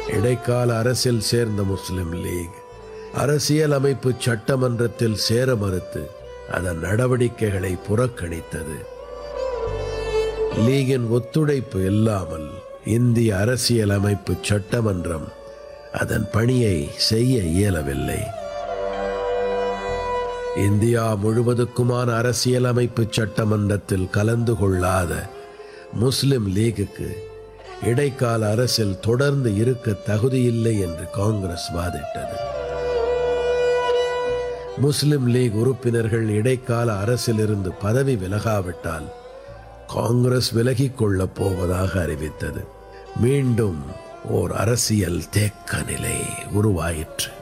இடைக்கால அரசில் சேர்ந்த முஸ்லிம் லீக் அரசியல் அமைப்பு சட்டமன்றத்தில் சேர மறுத்து அதன் நடவடிக்கைகளை புறக்கணித்தது லீகின் ஒத்துழைப்பு இல்லாமல் இந்திய அரசியல் அமைப்பு சட்டமன்றம் அதன் பணியை செய்ய இயலவில்லை இந்தியா முழுவதுக்குமான அரசியலமைப்பு சட்டமன்றத்தில் கலந்து கொள்ளாத முஸ்லிம் லீகுக்கு இடைக்கால அரசில் தொடர்ந்து இருக்க தகுதியில்லை என்று காங்கிரஸ் வாதிட்டது முஸ்லிம் லீக் உறுப்பினர்கள் இடைக்கால அரசிலிருந்து பதவி விலகாவிட்டால் காங்கிரஸ் விலகிக் கொள்ளப் போவதாக அறிவித்தது மீண்டும் ஓர் அரசியல் தேக்க நிலை உருவாயிற்று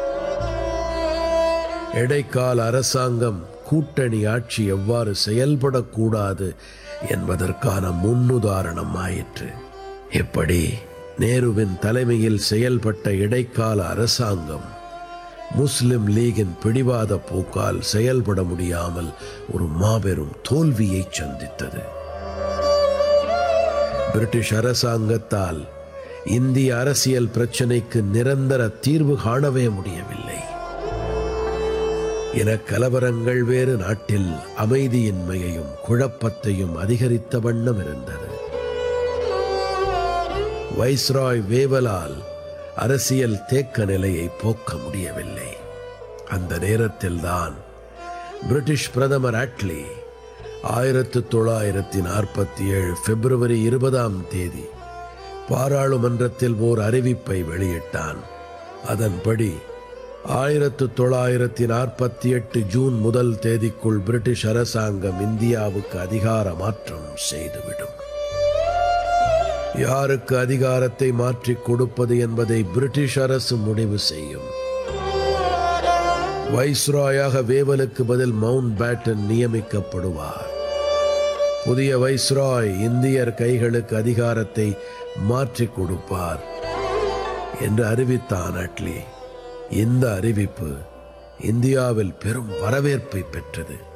இடைக்கால அரசாங்கம் கூட்டணி ஆட்சி எவ்வாறு செயல்படக்கூடாது என்பதற்கான முன்னுதாரணம் ஆயிற்று இப்படி நேருவின் தலைமையில் செயல்பட்ட இடைக்கால அரசாங்கம் முஸ்லிம் லீகின் பிடிவாத போக்கால் செயல்பட முடியாமல் ஒரு மாபெரும் தோல்வியை சந்தித்தது பிரிட்டிஷ் அரசாங்கத்தால் இந்திய அரசியல் பிரச்சினைக்கு நிரந்தர தீர்வு காணவே முடியவில்லை இன கலவரங்கள் வேறு நாட்டில் அமைதியின்மையையும் குழப்பத்தையும் அதிகரித்த வண்ணம் இருந்தது வைஸ்ராய் வேவலால் அரசியல் தேக்க நிலையை போக்க முடியவில்லை அந்த நேரத்தில்தான் பிரிட்டிஷ் பிரதமர் அட்லி ஆயிரத்து தொள்ளாயிரத்தி நாற்பத்தி ஏழு பிப்ரவரி இருபதாம் தேதி பாராளுமன்றத்தில் ஓர் அறிவிப்பை வெளியிட்டான் அதன்படி ஆயிரத்து தொள்ளாயிரத்தி நாற்பத்தி எட்டு ஜூன் முதல் தேதிக்குள் பிரிட்டிஷ் அரசாங்கம் இந்தியாவுக்கு அதிகார மாற்றம் செய்துவிடும் யாருக்கு அதிகாரத்தை மாற்றிக் கொடுப்பது என்பதை பிரிட்டிஷ் அரசு முடிவு செய்யும் வைஸ்ராயாக வேவலுக்கு பதில் மவுண்ட் பேட்டன் நியமிக்கப்படுவார் புதிய வைஸ்ராய் இந்தியர் கைகளுக்கு அதிகாரத்தை மாற்றிக் கொடுப்பார் என்று அறிவித்தான் அட்லி இந்த அறிவிப்பு இந்தியாவில் பெரும் வரவேற்பை பெற்றது